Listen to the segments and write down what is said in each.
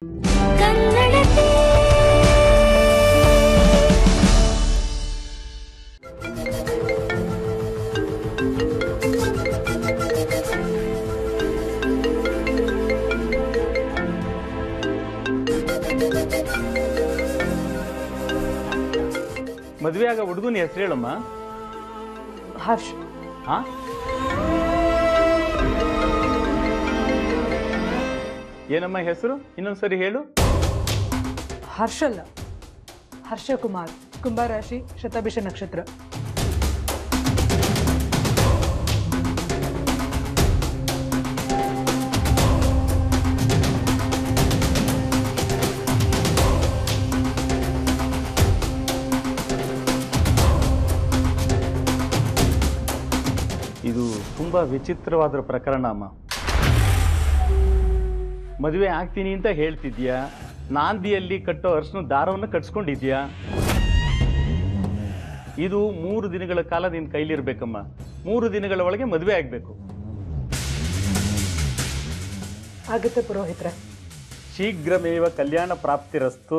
ಕನ್ನಡತಿ ಮದುವೆ ಆಗ ಹುಡುಗನ ಹೆಸರು ಹೇಳಮ್ಮ ಹರ್ಷ್ ಹಾ ಏನಮ್ಮ ಹೆಸರು ಇನ್ನೊಂದ್ಸರಿ ಹೇಳು ಹರ್ಷಲ್ಲ ಹರ್ಷಕುಮಾರ್ ಕುಂಭರಾಶಿ ಶತಭಿಷ ನಕ್ಷತ್ರ ಇದು ತುಂಬಾ ವಿಚಿತ್ರವಾದ ಪ್ರಕರಣ ಅಮ್ಮ ಮದುವೆ ಆಗ್ತೀನಿ ಅಂತ ಹೇಳ್ತಿದ್ಯಾ ನಾಂದಿಯಲ್ಲಿ ಕಟ್ಟೋ ಅರ್ಶನ ದಾರವನ್ನು ಕಟ್ಸ್ಕೊಂಡಿದ್ಯಾ ಇದು ಮೂರು ದಿನಗಳ ಕಾಲ ನಿನ್ನ ಕೈಲಿರ್ಬೇಕಮ್ಮ ಮೂರು ದಿನಗಳ ಒಳಗೆ ಮದುವೆ ಆಗಬೇಕು ಆಗುತ್ತೆ ಪುರೋಹಿತ್ರೆ ಶೀಘ್ರಮೇವ ಕಲ್ಯಾಣ ಪ್ರಾಪ್ತಿರಸ್ತು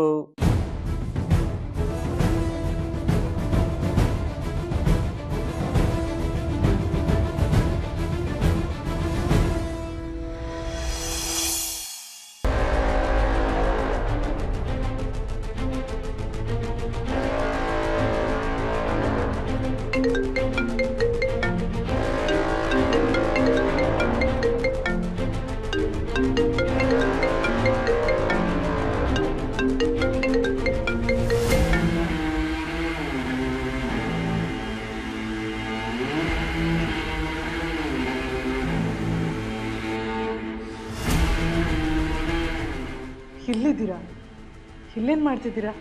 ಇಲ್ಲಿದ್ದೀರಾ ಇಲ್ಲೇನು ಮಾಡ್ತಿದ್ದೀರಾ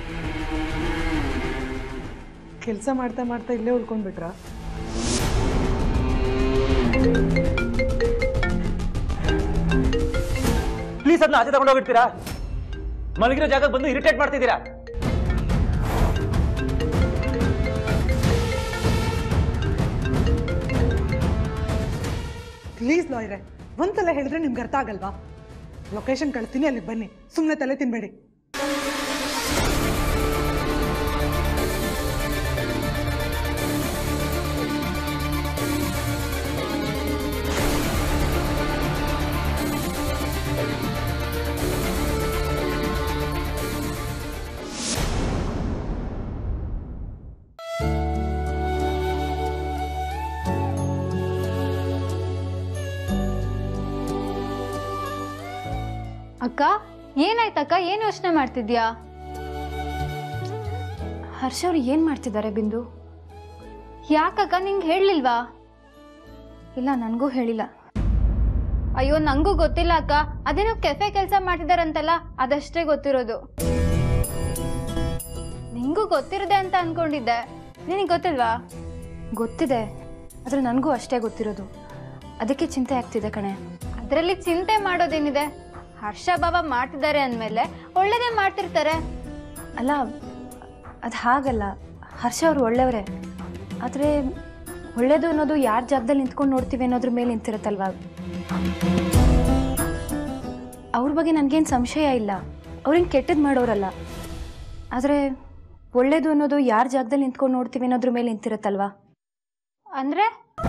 ಕೆಲಸ ಮಾಡ್ತಾ ಮಾಡ್ತಾ ಇಲ್ಲೇ ಉಳ್ಕೊಂಡ್ಬಿಟ್ರಾ ಪ್ಲೀಸ್ ಅದನ್ನ ಆಚೆ ತಗೊಂಡು ಹೋಗಿರ್ತೀರಾ ಮಲಗಿರೋ ಜಾಗಕ್ಕೆ ಬಂದು ಇರಿಟೇಟ್ ಮಾಡ್ತಿದ್ದೀರಾ ಪ್ಲೀಸ್ ಲಾಯ್ರೆ ಒಂದ್ಸಲ ಹೇಳಿದ್ರೆ ನಿಮ್ಗೆ ಅರ್ಥ ಆಗಲ್ವಾ ಲೊಕೇಶನ್ ಕಳ್ತೀನಿ ಅಲ್ಲಿಗೆ ಬನ್ನಿ ಸುಮ್ಮನೆ ತಲೆ ತಿನ್ಬೇಡಿ ಅಕ್ಕ ಏನಾಯ್ತಕ್ಕ ಏನು ಯೋಚನೆ ಮಾಡ್ತಿದ್ಯಾ ಹರ್ಷ ಅವ್ರು ಏನು ಮಾಡ್ತಿದ್ದಾರೆ ಬಿಂದು ಯಾಕಕ್ಕ ನಿಂಗೆ ಹೇಳಲಿಲ್ವಾ ಇಲ್ಲ ನನಗೂ ಹೇಳಿಲ್ಲ ಅಯ್ಯೋ ನನಗೂ ಗೊತ್ತಿಲ್ಲ ಅಕ್ಕ ಅದೇನೋ ಕೆಫೆ ಕೆಲಸ ಮಾಡ್ತಿದಾರಂತಲ್ಲ ಅದಷ್ಟೇ ಗೊತ್ತಿರೋದು ನಿಂಗೂ ಗೊತ್ತಿರದೆ ಅಂತ ಅನ್ಕೊಂಡಿದ್ದೆ ನಿನಗೆ ಗೊತ್ತಿಲ್ವಾ ಗೊತ್ತಿದೆ ಆದರೆ ನನಗೂ ಅಷ್ಟೇ ಗೊತ್ತಿರೋದು ಅದಕ್ಕೆ ಚಿಂತೆ ಆಗ್ತಿದೆ ಕಣೆ ಅದರಲ್ಲಿ ಚಿಂತೆ ಮಾಡೋದೇನಿದೆ ಹರ್ಷ ಬಾಬಾ ಮಾಡ್ತಿದ್ದಾರೆ ಅಂದಮೇಲೆ ಒಳ್ಳೇದೇ ಮಾಡ್ತಿರ್ತಾರೆ ಅಲ್ಲ ಅದು ಹಾಗಲ್ಲ ಹರ್ಷ ಅವರು ಒಳ್ಳೆಯವರೇ ಆದರೆ ಒಳ್ಳೇದು ಅನ್ನೋದು ಯಾರ ಜಾಗದಲ್ಲಿ ನಿಂತ್ಕೊಂಡು ನೋಡ್ತೀವಿ ಅನ್ನೋದ್ರ ಮೇಲೆ ನಿಂತಿರುತ್ತಲ್ವ ಅವ್ರ ಬಗ್ಗೆ ನನಗೇನು ಸಂಶಯ ಇಲ್ಲ ಅವ್ರೇನು ಕೆಟ್ಟದ್ದು ಮಾಡೋರಲ್ಲ ಆದರೆ ಒಳ್ಳೇದು ಅನ್ನೋದು ಯಾರ ಜಾಗದಲ್ಲಿ ನಿಂತ್ಕೊಂಡು ನೋಡ್ತೀವಿ ಅನ್ನೋದ್ರ ಮೇಲೆ ನಿಂತಿರುತ್ತಲ್ವಾ ಅಂದರೆ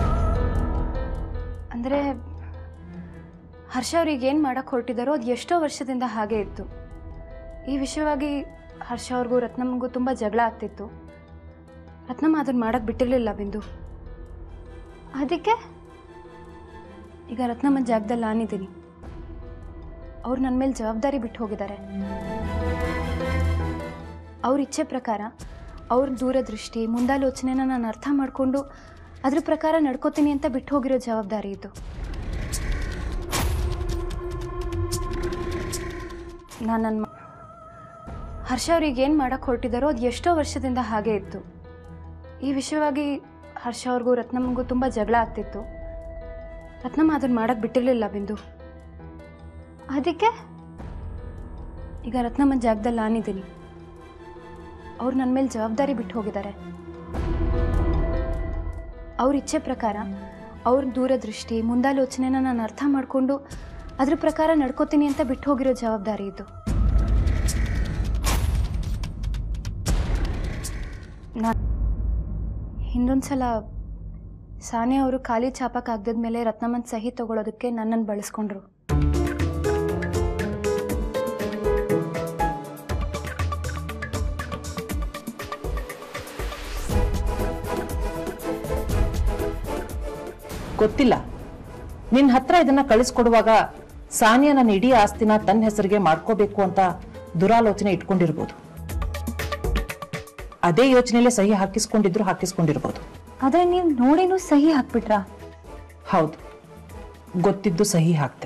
ಅಂದರೆ ಹರ್ಷ ಅವ್ರಿಗೆ ಏನು ಮಾಡಕ್ಕೆ ಹೊರಟಿದ್ದಾರೋ ಅದು ಎಷ್ಟೋ ವರ್ಷದಿಂದ ಹಾಗೆ ಇತ್ತು ಈ ವಿಷಯವಾಗಿ ಹರ್ಷ ಅವ್ರಿಗೂ ರತ್ನಮ್ಗೂ ತುಂಬ ಜಗಳ ಆಗ್ತಿತ್ತು ರತ್ನಮ್ಮ ಅದನ್ನು ಮಾಡಕ್ಕೆ ಬಿಟ್ಟಿರಲಿಲ್ಲ ಬಿಂದು ಅದಕ್ಕೆ ಈಗ ರತ್ನಮ್ಮನ ಜಾಗದಲ್ಲಿ ನಾನಿದ್ದೀನಿ ಅವ್ರು ನನ್ನ ಮೇಲೆ ಜವಾಬ್ದಾರಿ ಬಿಟ್ಟು ಹೋಗಿದ್ದಾರೆ ಅವ್ರ ಇಚ್ಛೆ ಪ್ರಕಾರ ಅವ್ರ ದೂರದೃಷ್ಟಿ ಮುಂದಾಲೋಚನೆನ ನಾನು ಅರ್ಥ ಮಾಡಿಕೊಂಡು ಅದ್ರ ಪ್ರಕಾರ ನಡ್ಕೋತೀನಿ ಅಂತ ಬಿಟ್ಟು ಹೋಗಿರೋ ಜವಾಬ್ದಾರಿ ಇದು ನಾನು ನನ್ನ ಹರ್ಷ ಅವ್ರಿಗೆ ಏನು ಮಾಡಕ್ಕೆ ಹೊರಟಿದ್ದಾರೋ ಅದು ಎಷ್ಟೋ ವರ್ಷದಿಂದ ಹಾಗೆ ಇತ್ತು ಈ ವಿಷಯವಾಗಿ ಹರ್ಷ ಅವ್ರಿಗೂ ರತ್ನಮ್ಮಗೂ ತುಂಬ ಜಗಳ ಆಗ್ತಿತ್ತು ರತ್ನಮ್ಮ ಅದನ್ನು ಮಾಡಕ್ಕೆ ಬಿಟ್ಟಿರಲಿಲ್ಲ ಬಿಂದು ಅದಕ್ಕೆ ಈಗ ರತ್ನಮ್ಮನ ಜಾಗದಲ್ಲಿ ನಾನಿದ್ದೀನಿ ಅವ್ರು ನನ್ನ ಮೇಲೆ ಜವಾಬ್ದಾರಿ ಬಿಟ್ಟು ಹೋಗಿದ್ದಾರೆ ಅವ್ರ ಇಚ್ಛೆ ಪ್ರಕಾರ ಅವ್ರ ದೂರದೃಷ್ಟಿ ಮುಂದಾಲೋಚನೆನ ನಾನು ಅರ್ಥ ಮಾಡಿಕೊಂಡು ಅದ್ರ ಪ್ರಕಾರ ನಡ್ಕೋತೀನಿ ಅಂತ ಬಿಟ್ಟು ಹೋಗಿರೋ ಜವಾಬ್ದಾರಿ ಇದು ನಾ ಹಿಂದೊಂದ್ಸಲ ಸಾನಿಯಾ ಅವರು ಖಾಲಿ ಚಾಪಕ್ಕೆ ಆಗದ ರತ್ನಮ್ಮನ್ ಸಹಿ ತಗೊಳ್ಳೋದಕ್ಕೆ ನನ್ನನ್ನು ಬಳಸ್ಕೊಂಡ್ರು ಗೊತ್ತಿಲ್ಲ ನಿನ್ನ ಹತ್ರ ಇದನ್ನ ಕಳಿಸ್ಕೊಡುವಾಗ ಸಾನಿಯಾ ನನ್ನ ಇಡೀ ಆಸ್ತಿನ ತನ್ನ ಹೆಸರಿಗೆ ಮಾಡ್ಕೋಬೇಕು ಅಂತ ದುರಾಲೋಚನೆ ಇಟ್ಕೊಂಡಿರ್ಬೋದು ಅದೇ ಯೋಚನೆಯಲ್ಲೇ ಸಹಿ ಹಾಕಿಸ್ಕೊಂಡಿದ್ರು ಹಾಕಿಸ್ಕೊಂಡಿರ್ಬೋದು ಆದರೆ ನೀವು ನೋಡಿನೂ ಸಹಿ ಹಾಕ್ಬಿಟ್ರಾ ಹೌದು ಗೊತ್ತಿದ್ದು ಸಹಿ ಹಾಕ್ತೆ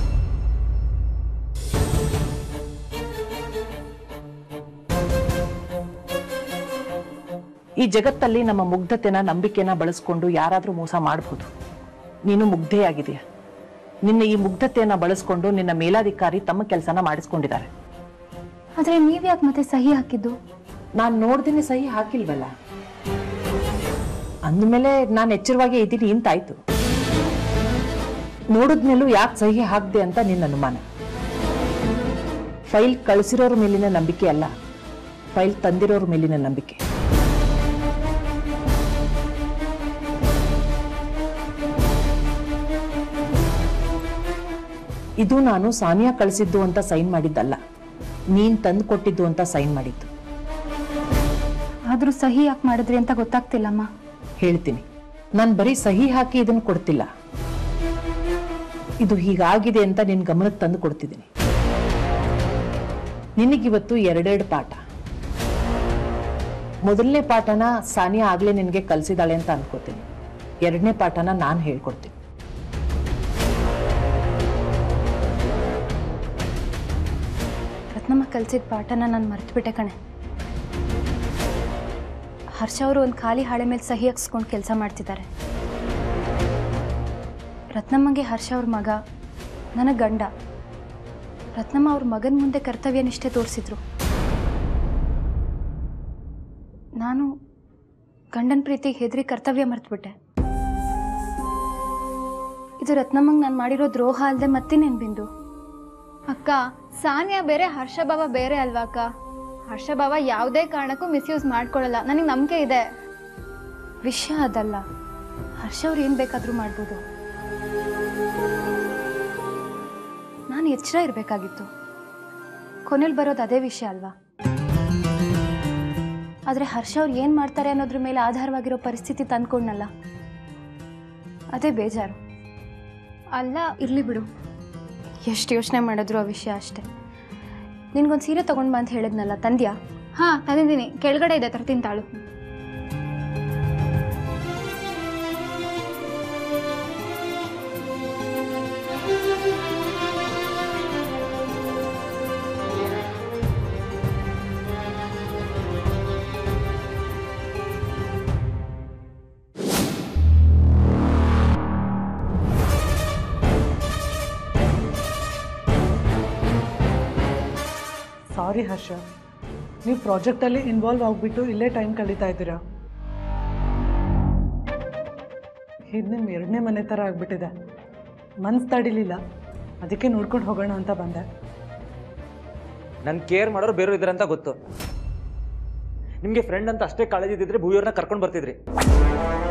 ಈ ಜಗತ್ತಲ್ಲಿ ನಮ್ಮ ಮುಗ್ಧತೆನ ನಂಬಿಕೆನ ಬಳಸ್ಕೊಂಡು ಯಾರಾದ್ರೂ ಮೋಸ ಮಾಡಬಹುದು ನೀನು ಮುಗ್ಧೆಯಾಗಿದೆಯಾ ನಿನ್ನ ಈ ಮುಗ್ಧತೆಯನ್ನ ಬಳಸ್ಕೊಂಡು ನಿನ್ನ ಮೇಲಾಧಿಕಾರಿ ತಮ್ಮ ಕೆಲಸನ ಮಾಡಿಸ್ಕೊಂಡಿದ್ದಾರೆ ಆದರೆ ನೀವು ಯಾಕೆ ಮತ್ತೆ ಸಹಿ ಹಾಕಿದ್ದು ನಾನು ನೋಡ್ದೇನೆ ಸಹಿ ಹಾಕಿಲ್ವಲ್ಲ ಅಂದಮೇಲೆ ನಾನು ಎಚ್ಚರವಾಗಿ ಇದ್ದೀನಿ ಇಂತಾಯ್ತು ನೋಡಿದ್ಮೇಲೂ ಯಾಕೆ ಸಹಿ ಹಾಕ್ದೆ ಅಂತ ನಿನ್ನ ಅನುಮಾನ ಫೈಲ್ ಕಳಿಸಿರೋರ ಮೇಲಿನ ನಂಬಿಕೆ ಅಲ್ಲ ಫೈಲ್ ತಂದಿರೋರ ಮೇಲಿನ ನಂಬಿಕೆ ಇದು ನಾನು ಸಾನಿಯಾ ಕಳಿಸಿದ್ದು ಅಂತ ಸೈನ್ ಮಾಡಿದ್ದಲ್ಲ ನೀನ್ ತಂದು ಕೊಟ್ಟಿದ್ದು ಅಂತ ಸೈನ್ ಮಾಡಿದ್ದು ಆದರೂ ಸಹಿ ಯಾಕೆ ಮಾಡಿದ್ರಿ ಅಂತ ಗೊತ್ತಾಗ್ತಿಲ್ಲಮ್ಮ ಹೇಳ್ತೀನಿ ನಾನು ಬರೀ ಸಹಿ ಹಾಕಿ ಇದನ್ನ ಕೊಡ್ತಿಲ್ಲ ಇದು ಹೀಗಾಗಿದೆ ಅಂತ ನಿನ್ ಗಮನಕ್ಕೆ ತಂದು ಕೊಡ್ತಿದ್ದೀನಿ ನಿನಗಿವತ್ತು ಎರಡೆರಡು ಪಾಠ ಮೊದಲನೇ ಪಾಠನ ಸಾನಿಯಾ ಆಗ್ಲೇ ನಿನಗೆ ಕಲಿಸಿದಾಳೆ ಅಂತ ಅನ್ಕೋತೀನಿ ಎರಡನೇ ಪಾಠನ ನಾನು ಹೇಳ್ಕೊಡ್ತೀನಿ ರತ್ನಮ್ಮ ಕಲ್ಸಿದ ಪಾಠನ ನಾನು ಮರೆತುಬಿಟ್ಟೆ ಕಣೆ ಹರ್ಷ ಅವರು ಒಂದು ಖಾಲಿ ಹಾಳೆ ಮೇಲೆ ಸಹಿ ಹಾಕ್ಸ್ಕೊಂಡು ಕೆಲಸ ಮಾಡ್ತಿದ್ದಾರೆ ರತ್ನಮ್ಮಗೆ ಹರ್ಷ ಅವ್ರ ಮಗ ನನ್ನ ಗಂಡ ರತ್ನಮ್ಮ ಅವ್ರ ಮಗನ ಮುಂದೆ ಕರ್ತವ್ಯ ನಿಷ್ಠೆ ತೋರಿಸಿದ್ರು ನಾನು ಗಂಡನ ಪ್ರೀತಿಗೆ ಹೆದರಿ ಕರ್ತವ್ಯ ಮರೆತುಬಿಟ್ಟೆ ಇದು ರತ್ನಮ್ಮಂಗೆ ನಾನು ಮಾಡಿರೋ ದ್ರೋಹ ಅಲ್ಲದೆ ಮತ್ತಿನ್ನೇನು ಬಿಂದು ಅಕ್ಕ ಸಾನಿಯಾ ಬೇರೆ ಹರ್ಷಭಾವ ಬೇರೆ ಅಲ್ವಾ ಅಕ್ಕ ಹರ್ಷಭಾವ ಯಾವುದೇ ಕಾರಣಕ್ಕೂ ಮಿಸ್ಯೂಸ್ ಮಾಡ್ಕೊಳ್ಳಲ್ಲ ನನಗೆ ನಂಬಿಕೆ ಇದೆ ವಿಷಯ ಅದಲ್ಲ ಹರ್ಷ ಅವ್ರು ಏನು ಬೇಕಾದರೂ ಮಾಡ್ಬೋದು ನಾನು ಎಚ್ಚರ ಇರಬೇಕಾಗಿತ್ತು ಕೊನೆಯಲ್ಲಿ ಬರೋದು ಅದೇ ವಿಷಯ ಅಲ್ವಾ ಆದರೆ ಹರ್ಷ ಅವ್ರು ಏನು ಮಾಡ್ತಾರೆ ಅನ್ನೋದ್ರ ಮೇಲೆ ಆಧಾರವಾಗಿರೋ ಪರಿಸ್ಥಿತಿ ತಂದ್ಕೊಂಡ್ನಲ್ಲ ಅದೇ ಬೇಜಾರು ಅಲ್ಲ ಇರಲಿ ಬಿಡು ಎಷ್ಟು ಯೋಚನೆ ಮಾಡಿದ್ರು ಆ ವಿಷಯ ಅಷ್ಟೇ ನಿನ್ಗೊಂದು ಸೀರೆ ತೊಗೊಂಡು ಬಾ ಅಂತ ಹೇಳಿದ್ನಲ್ಲ ತಂದ್ಯಾ ಹಾ ತಂದಿದ್ದೀನಿ ಕೆಳಗಡೆ ಇದೆ ತರ್ತೀನಿ ತಾಳು ಸಾರಿ ಹರ್ಷ ನೀವು ಪ್ರಾಜೆಕ್ಟಲ್ಲಿ ಇನ್ವಾಲ್ವ್ ಆಗಿಬಿಟ್ಟು ಇಲ್ಲೇ ಟೈಮ್ ಕಳೀತಾ ಇದ್ದೀರಾ ಇದು ನಿಮ್ಮ ಎರಡನೇ ಮನೆ ಥರ ಆಗಿಬಿಟ್ಟಿದೆ ಮನ್ಸು ತಡಿಲಿಲ್ಲ ಅದಕ್ಕೆ ನೋಡ್ಕೊಂಡು ಹೋಗೋಣ ಅಂತ ಬಂದೆ ನನ್ ಕೇರ್ ಮಾಡೋರು ಬೇರೆಯವ್ರು ಇದ್ದಾರೆ ಅಂತ ಗೊತ್ತು ನಿಮಗೆ ಫ್ರೆಂಡ್ ಅಂತ ಅಷ್ಟೇ ಕಾಳಜಿ ಇದ್ದಿದ್ರೆ ಭೂಯೋರ್ನ ಕರ್ಕೊಂಡು ಬರ್ತಿದ್ರಿ